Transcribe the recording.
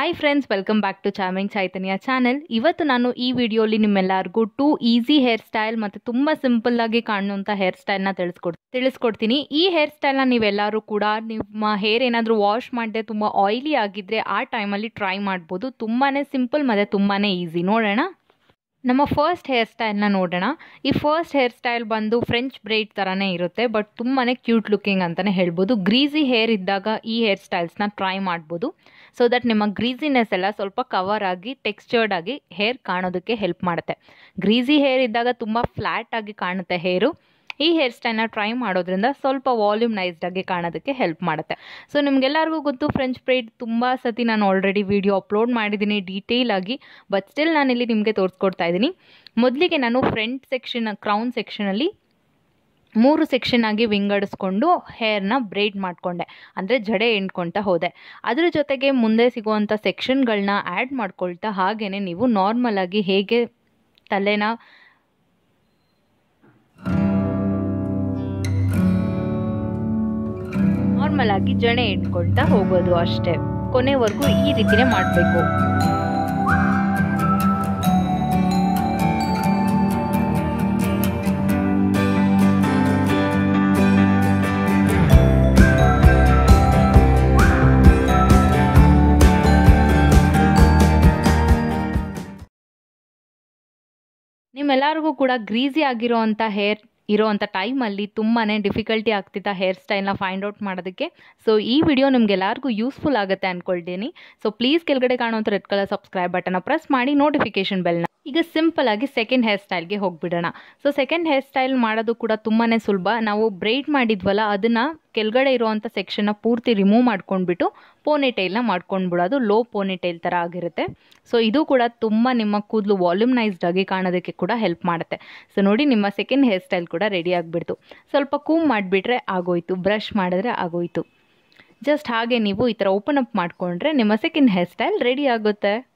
hi friends welcome back to charming Chaitanya channel ಇವತ್ತು ನಾನು ಈ ವಿಡಿಯೋಲಿ ನಿಮ್ಮೆಲ್ಲರಿಗೂ ಟೂ ಈಸಿ ಹೇರ್ ಸ್ಟೈಲ್ ಮತ್ತು ತುಂಬ ಸಿಂಪಲ್ ಆಗಿ ಕಾಣುವಂಥ ಹೇರ್ ಸ್ಟೈಲ್ನ ತಿಳಿಸ್ಕೊಡ್ ತಿಳಿಸ್ಕೊಡ್ತೀನಿ ಈ ಹೇರ್ ಸ್ಟೈಲ್ನ ನೀವೆಲ್ಲರೂ ಕೂಡ ನಿಮ್ಮ ಹೇರ್ ಏನಾದರೂ ವಾಶ್ ಮಾಡದೆ ತುಂಬ ಆಯಿಲಿ ಆಗಿದ್ದರೆ ಆ ಟೈಮಲ್ಲಿ ಟ್ರೈ ಮಾಡ್ಬೋದು ತುಂಬಾ ಸಿಂಪಲ್ ಮತ್ತು ತುಂಬಾ ಈಸಿ ನೋಡೋಣ ನಮ್ಮ ಫಸ್ಟ್ ಹೇರ್ ಸ್ಟೈಲ್ನ ನೋಡೋಣ ಈ ಫಸ್ಟ್ ಹೇರ್ ಸ್ಟೈಲ್ ಬಂದು ಫ್ರೆಂಚ್ ಬ್ರೈಡ್ ಥರನೇ ಇರುತ್ತೆ ಬಟ್ ತುಂಬಾ ಕ್ಯೂಟ್ ಲುಕ್ಕಿಂಗ್ ಅಂತಲೇ ಹೇಳ್ಬೋದು ಗ್ರೀಸಿ ಹೇರ್ ಇದ್ದಾಗ ಈ ಹೇರ್ ಸ್ಟೈಲ್ಸ್ನ ಟ್ರೈ ಮಾಡ್ಬೋದು ಸೊ ದಟ್ ನಿಮ್ಮ ಗ್ರೀಸಿನೆಸ್ ಎಲ್ಲ ಸ್ವಲ್ಪ ಕವರ್ ಆಗಿ ಟೆಕ್ಸ್ಚರ್ಡ್ ಆಗಿ ಹೇರ್ ಕಾಣೋದಕ್ಕೆ ಹೆಲ್ಪ್ ಮಾಡುತ್ತೆ ಗ್ರೀಸಿ ಹೇರ್ ಇದ್ದಾಗ ತುಂಬ ಫ್ಲ್ಯಾಟ್ ಆಗಿ ಕಾಣುತ್ತೆ ಹೇರು ಈ ಹೇರ್ ಸ್ಟೈಲ್ನ ಟ್ರೈ ಮಾಡೋದ್ರಿಂದ ಸ್ವಲ್ಪ ವಾಲ್ಯೂಮ್ನೈಸ್ಡ್ ಆಗಿ ಕಾಣೋದಕ್ಕೆ ಹೆಲ್ಪ್ ಮಾಡುತ್ತೆ ಸೊ ನಿಮಗೆಲ್ಲರಿಗೂ ಗೊತ್ತು ಫ್ರೆಂಚ್ ಬ್ರೈಡ್ ತುಂಬ ಸತಿ ನಾನು ಆಲ್ರೆಡಿ ವಿಡಿಯೋ ಅಪ್ಲೋಡ್ ಮಾಡಿದ್ದೀನಿ ಡೀಟೇಲ್ ಆಗಿ ಬಟ್ ಸ್ಟಿಲ್ ನಾನಿಲ್ಲಿ ನಿಮಗೆ ತೋರಿಸ್ಕೊಡ್ತಾ ಇದ್ದೀನಿ ಮೊದಲಿಗೆ ನಾನು ಫ್ರಂಟ್ ಸೆಕ್ಷನ್ ಕ್ರೌನ್ ಸೆಕ್ಷನಲ್ಲಿ ಮೂರು ಸೆಕ್ಷನ್ ಆಗಿ ವಿಂಗಡಿಸ್ಕೊಂಡು ಹೇರ್ನ ಬ್ರೈಡ್ ಮಾಡಿಕೊಂಡೆ ಅಂದರೆ ಜಡೆ ಎಂಡ್ಕೊಳ್ತಾ ಹೋದೆ ಅದ್ರ ಜೊತೆಗೆ ಮುಂದೆ ಸಿಗುವಂಥ ಸೆಕ್ಷನ್ಗಳನ್ನ ಆ್ಯಡ್ ಮಾಡ್ಕೊಳ್ತಾ ಹಾಗೆಯೇ ನೀವು ನಾರ್ಮಲ್ ಆಗಿ ಹೇಗೆ ತಲೆನ ನಾರ್ಮಲ್ ಆಗಿ ಜಡೆ ಇಟ್ಕೊಳ್ತಾ ಹೋಗೋದು ಅಷ್ಟೇ ಕೊನೆವರೆಗೂ ಈ ರೀತಿನೇ ಮಾಡಬೇಕು ನಿಮ್ಮೆಲ್ಲರಿಗೂ ಕೂಡ ಗ್ರೀಸಿ ಆಗಿರೋವಂಥ ಹೇರ್ ಇರೋವಂಥ ಟೈಮಲ್ಲಿ ತುಂಬಾ ಡಿಫಿಕಲ್ಟಿ ಆಗ್ತಿತ್ತ ಹೇರ್ ಸ್ಟೈಲ್ನ ಫೈಂಡ್ ಔಟ್ ಮಾಡೋದಕ್ಕೆ ಸೊ ಈ ವಿಡಿಯೋ ನಿಮ್ಗೆಲ್ಲರಿಗೂ ಯೂಸ್ಫುಲ್ ಆಗುತ್ತೆ ಅಂದ್ಕೊಳ್ತೀನಿ ಸೊ ಪ್ಲೀಸ್ ಕೆಳಗಡೆ ಕಾಣುವಂಥ ರೆಡ್ ಕಲರ್ ಸಬ್ಸ್ಕ್ರೈಬ್ ಬಟನ್ನ ಪ್ರೆಸ್ ಮಾಡಿ ನೋಟಿಫಿಕೇಶನ್ ಬೆಲ್ನ ಈಗ ಸಿಂಪಲ್ ಆಗಿ ಸೆಕೆಂಡ್ ಹೇರ್ ಸ್ಟೈಲ್ಗೆ ಹೋಗ್ಬಿಡೋಣ ಸೊ ಸೆಕೆಂಡ್ ಹೇರ್ ಸ್ಟೈಲ್ ಮಾಡೋದು ಕೂಡ ತುಂಬಾ ಸುಲಭ ನಾವು ಬ್ರೈಡ್ ಮಾಡಿದ್ವಲ್ಲ ಅದನ್ನು ಕೆಳಗಡೆ ಇರುವಂಥ ಸೆಕ್ಷನ್ನ ಪೂರ್ತಿ ರಿಮೂವ್ ಮಾಡ್ಕೊಂಡ್ಬಿಟ್ಟು ಪೋನಿ ಟೈಲ್ನ ಮಾಡ್ಕೊಂಡ್ಬಿಡೋದು ಲೋ ಪೋನಿ ಟೈಲ್ ಥರ ಆಗಿರುತ್ತೆ ಸೊ ಇದು ಕೂಡ ತುಂಬ ನಿಮ್ಮ ಕೂದಲು ವಾಲ್ಯೂಮ್ನೈಸ್ಡ್ ಆಗಿ ಕಾಣೋದಕ್ಕೆ ಕೂಡ ಹೆಲ್ಪ್ ಮಾಡುತ್ತೆ ಸೊ ನೋಡಿ ನಿಮ್ಮ ಸೆಕೆಂಡ್ ಹೇರ್ ಸ್ಟೈಲ್ ಕೂಡ ರೆಡಿ ಆಗಿಬಿಡ್ತು ಸ್ವಲ್ಪ ಕೂಮ್ ಮಾಡಿಬಿಟ್ರೆ ಆಗೋಯ್ತು ಬ್ರಷ್ ಮಾಡಿದ್ರೆ ಆಗೋಯ್ತು ಜಸ್ಟ್ ಹಾಗೆ ನೀವು ಈ ಥರ ಓಪನ್ ಅಪ್ ಮಾಡಿಕೊಂಡ್ರೆ ನಿಮ್ಮ ಸೆಕೆಂಡ್ ಹೇರ್ ಸ್ಟೈಲ್ ರೆಡಿ ಆಗುತ್ತೆ